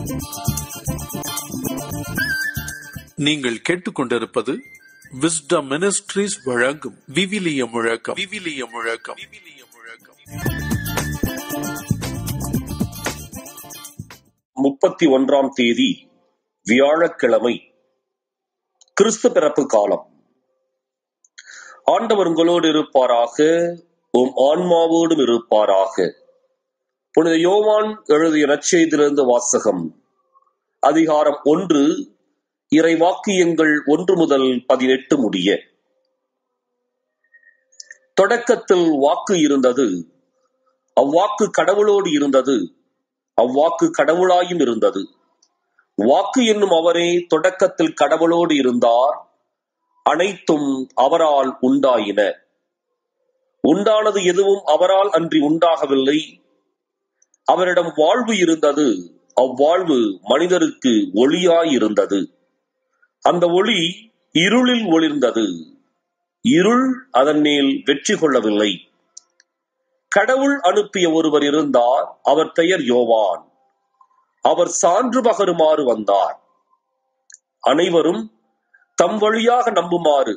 நீங்கள் கேட்டுக்கொண்டிருப்பது wisdom ministries வழங்கும் விவிலிய முழக்கம் விவிலிய முழக்கம் விவிலிய முழக்கம் முப்பத்தி ஒன்றாம் தேதி வியாழக்கிழமை கிறிஸ்து பிறப்பு காலம் ஆண்டவர் உங்களோடு இருப்பாராக உம் ஆன்மாவோடும் இருப்பாராக புனித யோவான் எழுதிய நற்செய்திலிருந்து வாசகம் அதிகாரம் ஒன்று இறை வாக்கியங்கள் ஒன்று முதல் பதினெட்டு முடிய தொடக்கத்தில் வாக்கு இருந்தது அவ்வாக்கு கடவுளோடு இருந்தது அவ்வாக்கு கடவுளாயும் இருந்தது வாக்கு என்னும் அவரே தொடக்கத்தில் கடவுளோடு இருந்தார் அனைத்தும் அவரால் உண்டாயின உண்டானது எதுவும் அவரால் அன்றி உண்டாகவில்லை அவரிடம் வாழ்வு இருந்தது அவ்வாழ்வு மனிதருக்கு ஒளியாயிருந்தது அந்த ஒளி இருளில் ஒளிர்ந்தது இருள் அதன் மேல் வெற்றி கொள்ளவில்லை கடவுள் அனுப்பிய ஒருவர் இருந்தார் அவர் பெயர் யோவான் அவர் சான்று பகருமாறு வந்தார் அனைவரும் தம் வழியாக நம்புமாறு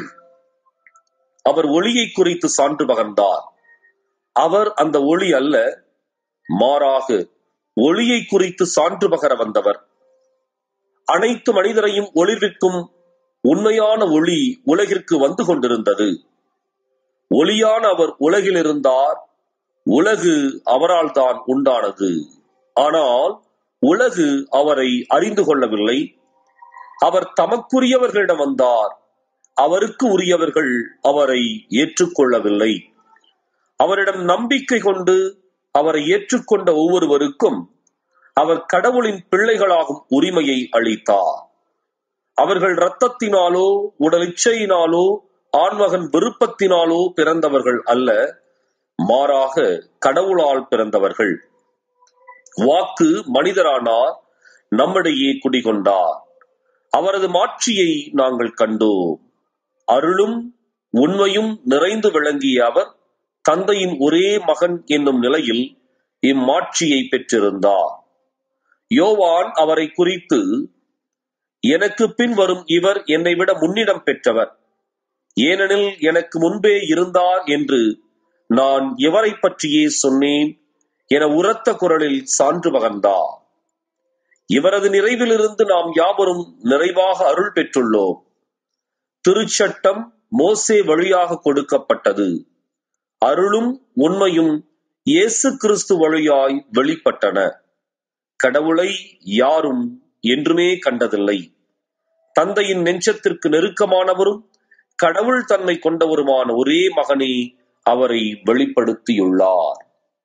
அவர் ஒளியை குறித்து சான்று பகர்ந்தார் அவர் அந்த ஒளி அல்ல மாறாக ஒளியை குறித்து சான்று பகர வந்தவர் அனைத்து மனிதரையும் ஒளிர்விக்கும் உண்மையான ஒளி உலகிற்கு வந்து கொண்டிருந்தது ஒளியான அவர் உலகில் இருந்தார் உலகு அவரால் தான் உண்டானது ஆனால் உலகு அவரை அறிந்து கொள்ளவில்லை அவர் தமக்குரியவர்களிடம் வந்தார் அவருக்கு உரியவர்கள் அவரை ஏற்றுக்கொள்ளவில்லை அவரிடம் நம்பிக்கை கொண்டு அவரை ஏற்றுக்கொண்ட ஒவ்வொருவருக்கும் அவர் கடவுளின் பிள்ளைகளாகும் உரிமையை அளித்தார் அவர்கள் இரத்தத்தினாலோ உடல் இச்சையினாலோ ஆண்மகன் விருப்பத்தினாலோ பிறந்தவர்கள் அல்ல மாறாக கடவுளால் பிறந்தவர்கள் வாக்கு மனிதரானார் நம்மிடையே குடிகொண்டார் அவரது மாட்சியை நாங்கள் கண்டோம் அருளும் உண்மையும் நிறைந்து விளங்கிய அவர் தந்தையின் ஒரே மகன் என்னும் நிலையில் இம்மாட்சியை பெற்றிருந்தார் யோவான் அவரை குறித்து எனக்கு பின் வரும் இவர் என்னை விட முன்னிடம் பெற்றவர் ஏனெனில் எனக்கு முன்பே இருந்தார் என்று நான் எவரை பற்றியே சொன்னேன் என உரத்த குரலில் சான்று பகர்ந்தார் இவரது நிறைவிலிருந்து நாம் யாவரும் நிறைவாக அருள் பெற்றுள்ளோம் திருச்சட்டம் மோசே வழியாக கொடுக்கப்பட்டது அருளும் உண்மையும் இயேசு கிறிஸ்து வழியாய் வெளிப்பட்டன கடவுளை யாரும் என்றுமே கண்டதில்லை தந்தையின் நெஞ்சத்திற்கு நெருக்கமானவரும் கடவுள் தன்மை கொண்டவருமான ஒரே மகனே அவரை வெளிப்படுத்தியுள்ளார்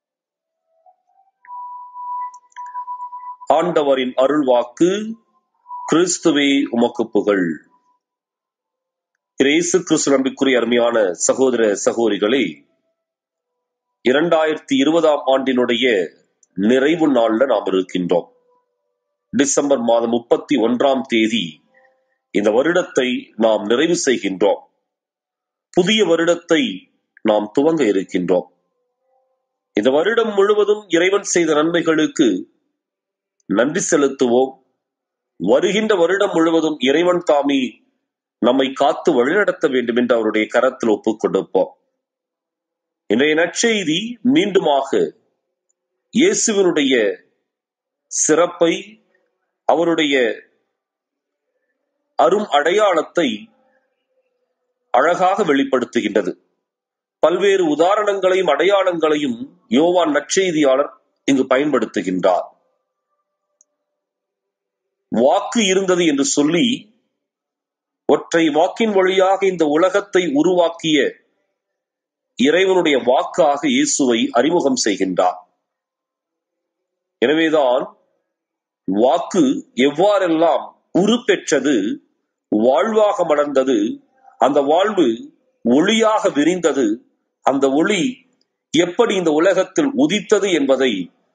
ஆண்டவரின் அருள்வாக்கு கிறிஸ்துவே உமக்கு புகழ் இயேசு கிறிஸ்து நம்பிக்குரிய அருமையான சகோதர சகோதரிகளே இரண்டாயிரத்தி இருபதாம் ஆண்டினுடைய நிறைவு நாள்ல நாம் இருக்கின்றோம் டிசம்பர் மாதம் முப்பத்தி ஒன்றாம் தேதி இந்த வருடத்தை நாம் நிறைவு செய்கின்றோம் புதிய வருடத்தை நாம் துவங்க இருக்கின்றோம் இந்த வருடம் முழுவதும் இறைவன் செய்த நன்மைகளுக்கு நன்றி செலுத்துவோம் வருகின்ற வருடம் முழுவதும் இறைவன் தாமி நம்மை காத்து வழிநடத்த வேண்டும் என்று அவருடைய கரத்தில் ஒப்புக் கொடுப்போம் இன்றைய நற்செய்தி மீண்டுமாக இயேசுவினுடைய சிறப்பை அவருடைய அரும் அடையாளத்தை அழகாக வெளிப்படுத்துகின்றது பல்வேறு உதாரணங்களையும் அடையாளங்களையும் யோவான் நற்செய்தியாளர் இங்கு பயன்படுத்துகின்றார் வாக்கு இருந்தது என்று சொல்லி ஒற்றை வாக்கின் வழியாக இந்த உலகத்தை உருவாக்கிய இறைவனுடைய வாக்காக இயேசுவை அறிமுகம் செய்கின்றார் எனவேதான் வாக்கு எவ்வாறெல்லாம் உருப்பெற்றது வாழ்வாக மலர்ந்தது அந்த வாழ்வு ஒளியாக விரிந்தது அந்த ஒளி எப்படி இந்த உலகத்தில் உதித்தது என்பதை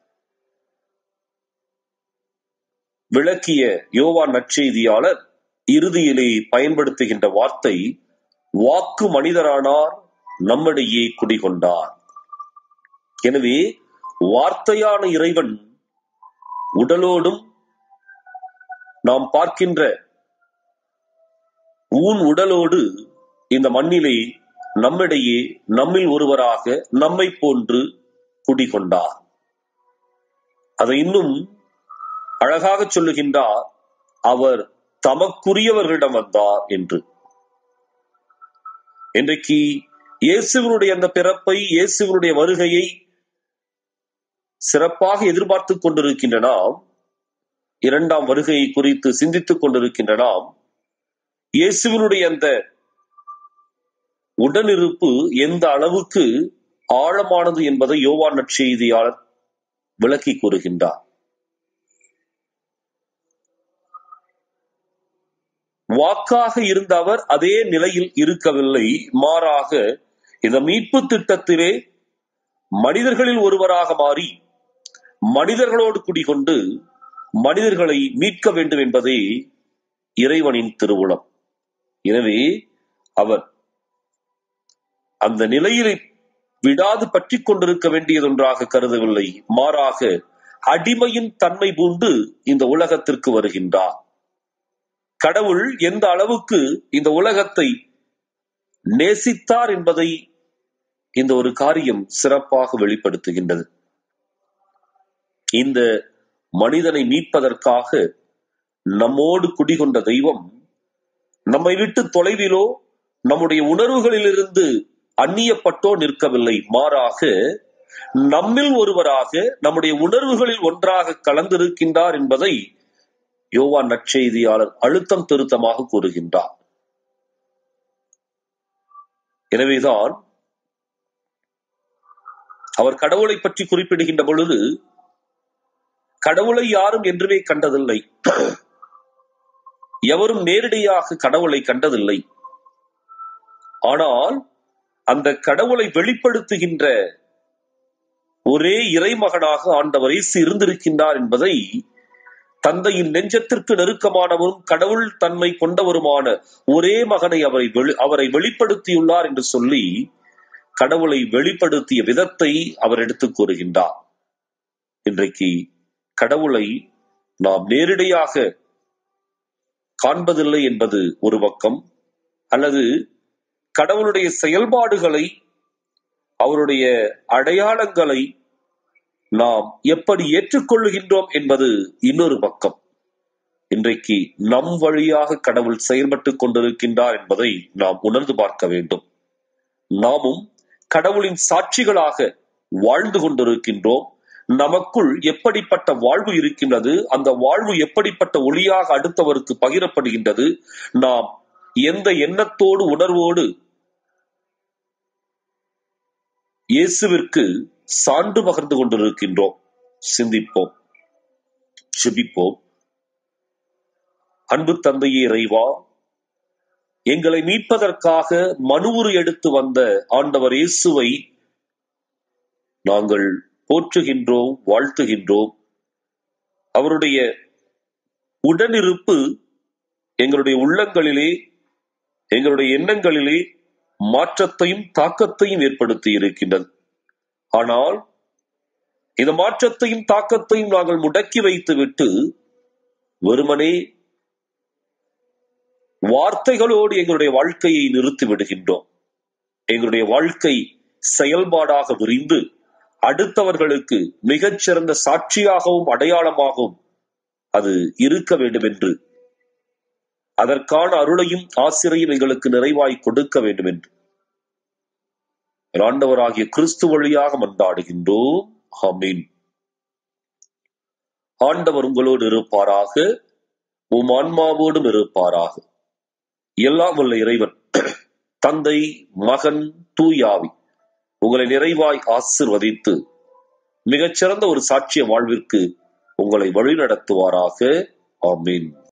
விளக்கிய யோவான் நற்செய்தியாளர் இறுதியிலே பயன்படுத்துகின்ற வார்த்தை வாக்கு மனிதரானார் நம்மிடையே குடிகொண்டார் எனவே வார்த்தையான இறைவன் உடலோடும் நாம் பார்க்கின்ற ஊன் உடலோடு இந்த மண்ணிலே நம்மிடையே நம்மில் ஒருவராக நம்மை போன்று குடிகொண்டார் அதை இன்னும் அழகாக சொல்லுகின்றார் அவர் தமக்குரியவர்களிடம் வந்தார் என்று இன்றைக்கு இயேசுவனுடைய அந்த பிறப்பை இயேசுவனுடைய வருகையை சிறப்பாக எதிர்பார்த்துக் கொண்டிருக்கின்ற நாம் இரண்டாம் வருகையை குறித்து சிந்தித்துக் கொண்டிருக்கின்ற நாம் இயேசுவனுடைய அந்த உடனிருப்பு எந்த அளவுக்கு ஆழமானது என்பதை யோவான் நற்செய்தியாளர் விளக்கி கூறுகின்றார் வாக்காக இருந்த அவர் அதே நிலையில் இருக்கவில்லை மாறாக இந்த மீட்பு திட்டத்திலே மனிதர்களில் ஒருவராக மாறி மனிதர்களோடு குடிகொண்டு மனிதர்களை மீட்க வேண்டும் என்பதே இறைவனின் திருவுளம் எனவே அவர் அந்த நிலையிலே விடாது பற்றி கொண்டிருக்க வேண்டியதொன்றாக கருதவில்லை மாறாக அடிமையின் தன்மை பூண்டு இந்த உலகத்திற்கு வருகின்றார் கடவுள் எந்த அளவுக்கு இந்த உலகத்தை நேசித்தார் என்பதை இந்த ஒரு காரியம் சிறப்பாக வெளிப்படுத்துகின்றது இந்த மனிதனை மீட்பதற்காக நம்மோடு குடிகொண்ட தெய்வம் நம்மை விட்டு தொலைவிலோ நம்முடைய உணர்வுகளிலிருந்து அந்நியப்பட்டோ நிற்கவில்லை மாறாக நம்மில் ஒருவராக நம்முடைய உணர்வுகளில் ஒன்றாக கலந்திருக்கின்றார் என்பதை யோவான் நற்செய்தியாளர் அழுத்தம் திருத்தமாக கூறுகின்றார் எனவேதான் அவர் கடவுளை பற்றி குறிப்பிடுகின்ற பொழுது கடவுளை யாரும் என்றுமே கண்டதில்லை எவரும் நேரடியாக கடவுளை கண்டதில்லை ஆனால் அந்த கடவுளை வெளிப்படுத்துகின்ற ஒரே இறைமகனாக ஆண்டவர் இயேசு இருந்திருக்கின்றார் என்பதை தந்தையின் நெஞ்சத்திற்கு நெருக்கமானவரும் கடவுள் தன்மை கொண்டவருமான ஒரே மகனை அவரை வெளி- அவரை வெளிப்படுத்தியுள்ளார் என்று சொல்லி கடவுளை வெளிப்படுத்திய விதத்தை அவர் எடுத்துக் கூறுகின்றார் இன்றைக்கு கடவுளை நாம் நேரடியாக காண்பதில்லை என்பது ஒரு பக்கம் அல்லது கடவுளுடைய செயல்பாடுகளை அவருடைய அடையாளங்களை நாம் எப்படி ஏற்றுக்கொள்ளுகின்றோம் என்பது இன்னொரு பக்கம் இன்றைக்கு நம் வழியாக கடவுள் செயல்பட்டுக் கொண்டிருக்கின்றார் என்பதை நாம் உணர்ந்து பார்க்க வேண்டும் நாமும் கடவுளின் சாட்சிகளாக வாழ்ந்து கொண்டிருக்கின்றோம் நமக்குள் எப்படிப்பட்ட வாழ்வு இருக்கின்றது அந்த வாழ்வு எப்படிப்பட்ட ஒளியாக அடுத்தவருக்கு பகிரப்படுகின்றது நாம் எந்த எண்ணத்தோடு உணர்வோடு இயேசுவிற்கு சான்று பகிர்ந்து கொண்டிருக்கின்றோம் சிந்திப்போம் செபிப்போம் அன்பு தந்தையே இறைவா எங்களை மீட்பதற்காக மனுவுரு எடுத்து வந்த ஆண்டவர் இயேசுவை நாங்கள் போற்றுகின்றோம் வாழ்த்துகின்றோம் அவருடைய உடனிருப்பு எங்களுடைய உள்ளங்களிலே எங்களுடைய எண்ணங்களிலே மாற்றத்தையும் தாக்கத்தையும் ஏற்படுத்தி இருக்கின்றது ஆனால் இந்த மாற்றத்தையும் தாக்கத்தையும் நாங்கள் முடக்கி வைத்துவிட்டு வெறுமனே வார்த்தைகளோடு எங்களுடைய வாழ்க்கையை நிறுத்தி விடுகின்றோம் எங்களுடைய வாழ்க்கை செயல்பாடாக விரிந்து அடுத்தவர்களுக்கு மிகச்சிறந்த சாட்சியாகவும் அடையாளமாகவும் அது இருக்க வேண்டும் என்று அதற்கான அருளையும் ஆசிரையும் எங்களுக்கு நிறைவாய் கொடுக்க வேண்டும் என்று ஆண்டவராகிய கிறிஸ்து வழியாக மன்றாடுகின்றோம் ஆமீன் ஆண்டவர் உங்களோடு இருப்பாராக உம் ஆன்மாவோடும் இருப்பாராக எல்லாம் வல்ல இறைவன் தந்தை மகன் தூயாவி உங்களை நிறைவாய் ஆசிர்வதித்து மிகச்சிறந்த ஒரு சாட்சிய வாழ்விற்கு உங்களை வழிநடத்துவாராக ஆமீன்